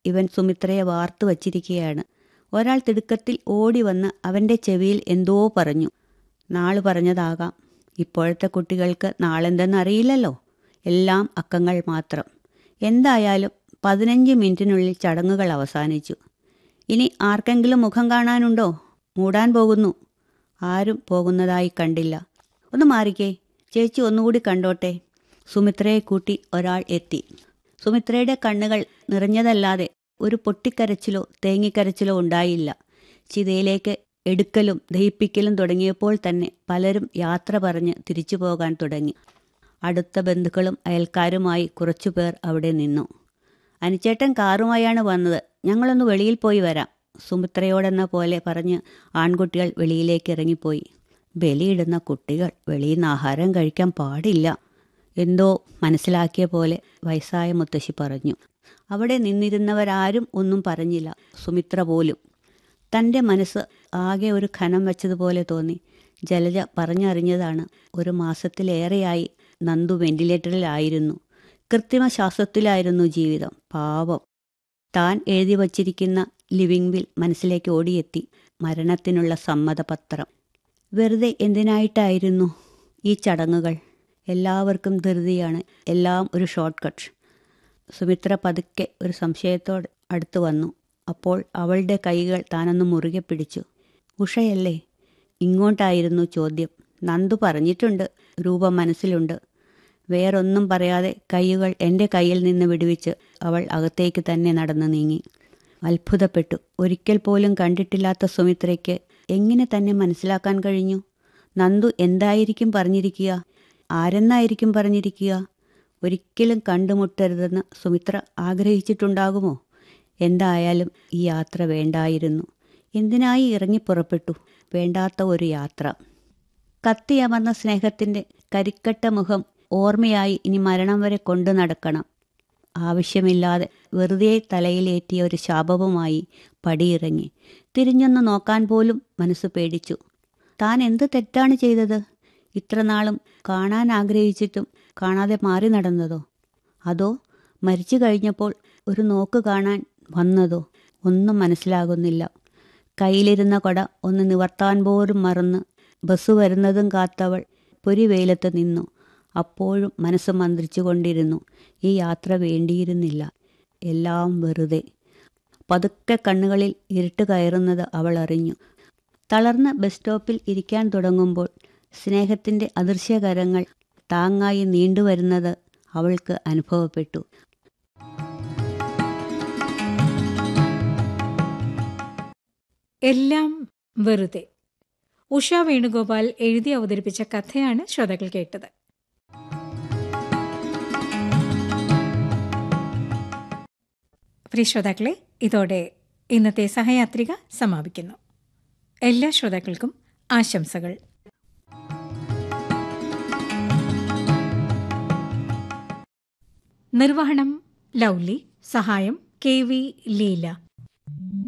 ഇവൻ സുമിത്രയെ വാർത്തു വച്ചിരിക്കുകയാണ് ഒരാൾ തിടുക്കത്തിൽ ഓടി വന്ന് അവൻ്റെ ചെവിയിൽ എന്തോ പറഞ്ഞു നാള് പറഞ്ഞതാകാം ഇപ്പോഴത്തെ കുട്ടികൾക്ക് നാളെന്തെന്ന് അറിയില്ലല്ലോ എല്ലാം അക്കങ്ങൾ മാത്രം എന്തായാലും പതിനഞ്ച് മിനിറ്റിനുള്ളിൽ ചടങ്ങുകൾ അവസാനിച്ചു ഇനി ആർക്കെങ്കിലും മുഖം കാണാനുണ്ടോ മൂടാൻ പോകുന്നു ആരും പോകുന്നതായി കണ്ടില്ല ഒന്ന് മാറിക്കേ ചേച്ചി ഒന്നുകൂടി കണ്ടോട്ടെ സുമിത്രയെ കൂട്ടി ഒരാൾ എത്തി സുമിത്രയുടെ കണ്ണുകൾ നിറഞ്ഞതല്ലാതെ ഒരു പൊട്ടിക്കരച്ചിലോ തേങ്ങിക്കരച്ചിലോ ഉണ്ടായില്ല ചിതയിലേക്ക് എടുക്കലും ദഹിപ്പിക്കലും തുടങ്ങിയപ്പോൾ തന്നെ പലരും യാത്ര പറഞ്ഞ് തിരിച്ചു പോകാൻ തുടങ്ങി അടുത്ത ബന്ധുക്കളും അയൽക്കാരുമായി കുറച്ചുപേർ അവിടെ നിന്നു അനിച്ചേട്ടൻ കാറുമായാണ് വന്നത് ഞങ്ങളൊന്ന് വെളിയിൽ പോയി വരാം സുമിത്രയോടെന്ന പോലെ പറഞ്ഞ് ആൺകുട്ടികൾ വെളിയിലേക്ക് ഇറങ്ങിപ്പോയി ബലിയിടുന്ന കുട്ടികൾ വെളിയിൽ നിന്ന് ആഹാരം കഴിക്കാൻ പാടില്ല എന്തോ മനസ്സിലാക്കിയ പോലെ വയസ്സായ മുത്തശ്ശി പറഞ്ഞു അവിടെ നിന്നിരുന്നവരാരും ഒന്നും പറഞ്ഞില്ല സുമിത്ര പോലും തൻ്റെ മനസ്സ് ആകെ ഒരു ഖനം വെച്ചതുപോലെ തോന്നി ജലജ പറഞ്ഞറിഞ്ഞതാണ് ഒരു മാസത്തിലേറെയായി നന്ദു വെന്റിലേറ്ററിലായിരുന്നു കൃത്രിമ ശ്വാസത്തിലായിരുന്നു ജീവിതം പാവം താൻ എഴുതി വച്ചിരിക്കുന്ന ലിവിംഗ് വിൽ മനസ്സിലേക്ക് ഓടിയെത്തി മരണത്തിനുള്ള സമ്മതപത്രം വെറുതെ എന്തിനായിട്ടായിരുന്നു ഈ ചടങ്ങുകൾ എല്ലാവർക്കും ധൃതിയാണ് എല്ലാം ഒരു ഷോർട്ട് കട്ട് സുമിത്ര പതുക്കെ ഒരു സംശയത്തോടെ അടുത്തു വന്നു അപ്പോൾ അവളുടെ കൈകൾ താനൊന്ന് മുറുകെ പിടിച്ചു ഉഷയല്ലേ ഇങ്ങോട്ടായിരുന്നു ചോദ്യം നന്ദു പറഞ്ഞിട്ടുണ്ട് രൂപം മനസ്സിലുണ്ട് വേറൊന്നും പറയാതെ കൈകൾ എൻ്റെ കയ്യിൽ നിന്ന് വിടുവിച്ച് അവൾ അകത്തേക്ക് തന്നെ നടന്നു നീങ്ങി അത്ഭുതപ്പെട്ടു ഒരിക്കൽ പോലും കണ്ടിട്ടില്ലാത്ത സുമിത്രയ്ക്ക് എങ്ങനെ തന്നെ മനസ്സിലാക്കാൻ കഴിഞ്ഞു നന്ദു എന്തായിരിക്കും പറഞ്ഞിരിക്കുക ആരെന്നായിരിക്കും പറഞ്ഞിരിക്കുക ഒരിക്കലും കണ്ടുമുട്ടരുതെന്ന് സുമിത്ര ആഗ്രഹിച്ചിട്ടുണ്ടാകുമോ എന്തായാലും ഈ യാത്ര വേണ്ടായിരുന്നു എന്തിനായി ഇറങ്ങി പുറപ്പെട്ടു വേണ്ടാത്ത ഒരു യാത്ര കത്തിയമർന്ന സ്നേഹത്തിൻ്റെ കരിക്കട്ട മുഖം ഓർമ്മയായി ഇനി മരണം വരെ കൊണ്ടു നടക്കണം ആവശ്യമില്ലാതെ വെറുതെ തലയിലേറ്റിയ ഒരു ശാപവുമായി പടിയിറങ്ങി തിരിഞ്ഞൊന്ന് നോക്കാൻ പോലും മനസ്സ് പേടിച്ചു താൻ എന്ത് തെറ്റാണ് ചെയ്തത് ഇത്ര നാളും കാണാൻ ആഗ്രഹിച്ചിട്ടും കാണാതെ മാറി നടന്നതോ അതോ മരിച്ചു കഴിഞ്ഞപ്പോൾ ഒരു നോക്ക് കാണാൻ വന്നതോ ഒന്നും മനസ്സിലാകുന്നില്ല കയ്യിലിരുന്ന കൊട ഒന്ന് നിവർത്താൻ പോലും മറന്ന് ബസ് വരുന്നതും കാത്തവൾ പൊരി വെയിലത്ത് നിന്നു അപ്പോഴും മനസ്സ് മന്ത്രിച്ചു കൊണ്ടിരുന്നു ഈ യാത്ര വേണ്ടിയിരുന്നില്ല എല്ലാം വെറുതെ പതുക്കെ കണ്ണുകളിൽ ഇരുട്ട് കയറുന്നത് അവൾ അറിഞ്ഞു തളർന്ന ബസ് സ്റ്റോപ്പിൽ ഇരിക്കാൻ തുടങ്ങുമ്പോൾ സ്നേഹത്തിൻ്റെ അദൃശ്യകരങ്ങൾ താങ്ങായി നീണ്ടുവരുന്നത് അവൾക്ക് അനുഭവപ്പെട്ടു എല്ലാം വെറുതെ ഉഷ വേണുഗോപാൽ എഴുതി അവതരിപ്പിച്ച കഥയാണ് ശ്രോതാക്കൾ കേട്ടത് പ്രിയ ശ്രോതാക്കളെ ഇതോടെ ഇന്നത്തെ സഹയാത്രിക സമാപിക്കുന്നു എല്ലാ ശ്രോതാക്കൾക്കും ആശംസകൾ നിർവഹണം ലൗലി സഹായം കെ വി ലീല